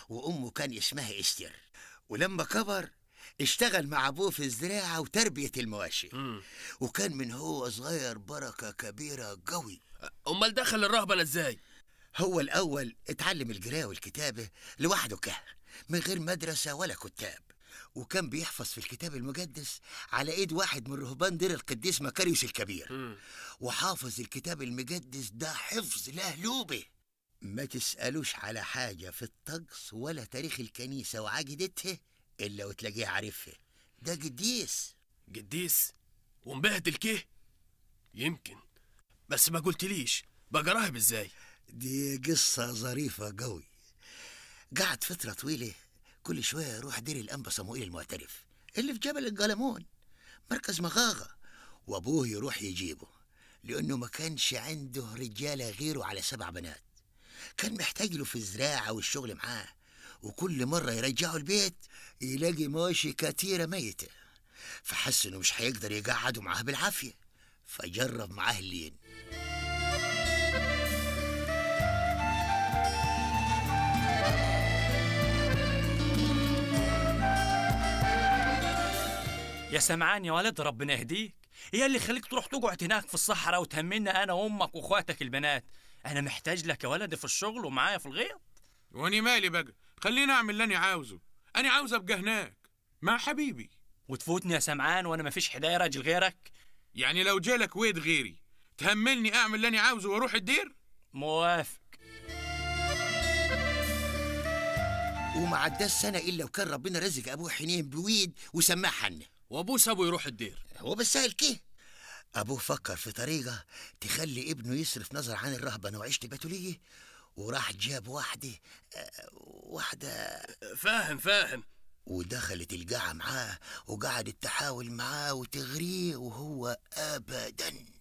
وأمه كان اسمها إستر ولما كبر اشتغل مع أبوه في الزراعة وتربية المواشي مم. وكان من هو صغير بركة كبيرة قوي امال دخل الرهبنه ازاي هو الأول اتعلم القراءة والكتابة لوحده كه من غير مدرسة ولا كتاب وكان بيحفظ في الكتاب المقدس على ايد واحد من رهبان دير القديس مكاريوس الكبير مم. وحافظ الكتاب المقدس ده حفظ لهلوبة ما تسألوش على حاجة في الطقس ولا تاريخ الكنيسة وعقيدتها إلا وتلاقيه عارفها ده قديس قديس ومبهدل كيه يمكن بس ما قلتليش بقى راهب ازاي دي قصة ظريفة قوي قعد فترة طويلة كل شوية يروح دير الأنبا صموئيل المعترف اللي في جبل القلمون مركز مغاغة وأبوه يروح يجيبه لأنه ما كانش عنده رجالة غيره على سبع بنات كان محتاج له في الزراعة والشغل معاه وكل مرة يرجعه البيت يلاقي مواشي كتيرة ميتة فحس إنه مش هيقدر يقعده معاه بالعافية فجرب معاه اللين يا سمعان يا ولد ربنا يهديك هي اللي خليك تروح تقعد هناك في الصحراء وتهملنا انا وامك واخواتك البنات انا محتاج لك يا ولدي في الشغل ومعايا في الغيط واني مالي بقى خليني اعمل اللي انا عاوزه انا عاوز ابقى هناك مع حبيبي وتفوتني يا سمعان وانا مفيش حدايه راجل غيرك يعني لو جالك ويد غيري تهملني اعمل اللي انا عاوزه واروح الدير موافق وما عداش سنة إلا وكان ربنا رزق أبوه حنين بويد وسماه حنة وابوه سابه يروح الدير هو بس سهل كيه أبوه فكر في طريقة تخلي ابنه يصرف نظر عن الرهبنة وعيشة البتولية وراح جاب واحدة آه، واحدة فاهم فاهم ودخلت القاعة معاه وقعدت تحاول معاه وتغريه وهو أبدا